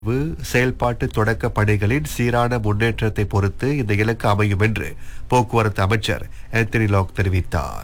செயல்பாட்டு தொடக்க பணிகளின் சீரான முன்னேற்றத்தை பொறுத்து இந்த இலக்கு அமையும் என்று போக்குவரத்து அமைச்சர் ஆந்தனி லாக் தெரிவித்தார்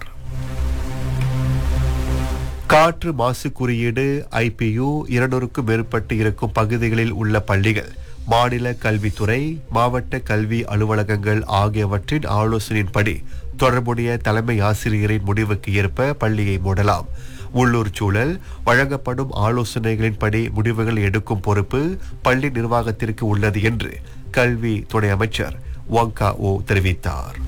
காற்று மாசு குறியீடு ஐபியு இருநூறுக்கும் மேற்பட்டு இருக்கும் பகுதிகளில் உள்ள பள்ளிகள் மாநில கல்வித்துறை மாவட்ட கல்வி அலுவலகங்கள் ஆகியவற்றின் ஆலோசனையின்படி தொடர்புடைய தலைமை ஆசிரியரின் முடிவுக்கு ஏற்ப பள்ளியை மூடலாம் உள்ளூர் சூழல் வழங்கப்படும் ஆலோசனைகளின்படி முடிவுகள் எடுக்கும் பொறுப்பு பள்ளி நிர்வாகத்திற்கு உள்ளது என்று கல்வி துணை அமைச்சர் வங்கா ஓ தெரிவித்தார்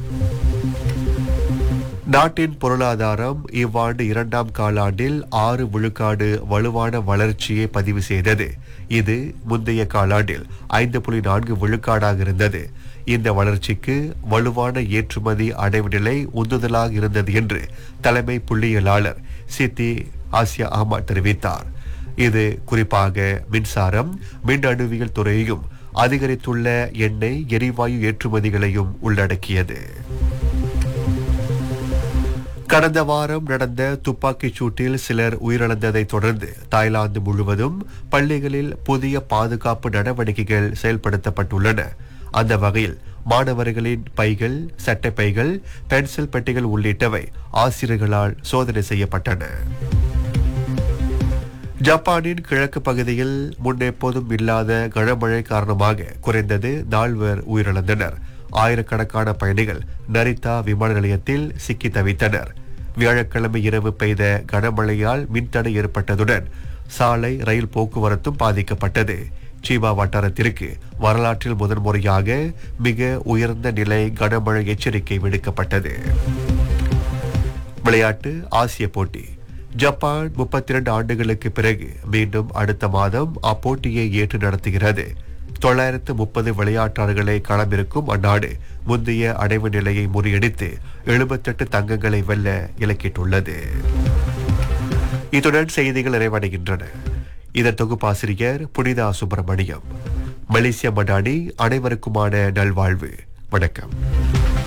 நாட்டின் பொருளாதாரம் இவ்வாண்டு இரண்டாம் காலாண்டில் ஆறு விழுக்காடு வலுவான வளர்ச்சியை பதிவு செய்தது இது முந்தைய காலாண்டில் ஐந்து புள்ளி நான்கு விழுக்காடாக இருந்தது இந்த வளர்ச்சிக்கு வலுவான ஏற்றுமதி அடைவு நிலை உந்துதலாக இருந்தது என்று தலைமை புள்ளியியலாளர் சித்தி ஆசியா அஹ்மத் தெரிவித்தார் இது குறிப்பாக மின்சாரம் மின் அணுவியல் துறையையும் அதிகரித்துள்ள எண்ணெய் எரிவாயு ஏற்றுமதிகளையும் உள்ளடக்கியது கடந்த வாரம் நடந்த துப்பாக்கிச் சூட்டில் சிலர் உயிரிழந்ததை தொடர்ந்து தாய்லாந்து முழுவதும் பள்ளிகளில் புதிய பாதுகாப்பு நடவடிக்கைகள் செயல்படுத்தப்பட்டுள்ளன அந்த வகையில் மாணவர்களின் பைகள் சட்டை பைகள் பென்சில் பெட்டிகள் உள்ளிட்டவை ஆசிரியர்களால் சோதனை செய்யப்பட்டன ஜப்பானின் கிழக்கு பகுதியில் முன்னெப்போதும் இல்லாத கனமழை காரணமாக குறைந்தது நால்வர் உயிரிழந்தனர் ஆயிரக்கணக்கான பயணிகள் நரிதா விமான நிலையத்தில் சிக்கி தவித்தனர் வியாழக்கிழமை இரவு பெய்த கனமழையால் மின்தடை ஏற்பட்டதுடன் சாலை ரயில் போக்குவரத்தும் பாதிக்கப்பட்டது சீபா வட்டாரத்திற்கு வரலாற்றில் முதன்முறையாக மிக உயர்ந்த நிலை கனமழை எச்சரிக்கை விடுக்கப்பட்டது விளையாட்டு ஆசிய போட்டி ஜப்பான் முப்பத்தி இரண்டு ஆண்டுகளுக்கு பிறகு மீண்டும் அடுத்த மாதம் அப்போட்டியை ஏற்று நடத்துகிறது தொள்ளாயிரத்து முப்பது விளையாட்டாளர்களை களமிருக்கும் அந்நாடு முந்தைய அடைவு நிலையை முறியடித்து எழுபத்தெட்டு தங்கங்களை வெல்ல இலக்கிட்டுள்ளது இத்துடன் செய்திகள் நிறைவடைகின்றன இதன் தொகுப்பாசிரியர் புனிதா சுப்பிரமணியம் மலேசிய மடானி அனைவருக்குமான நல்வாழ்வு வணக்கம்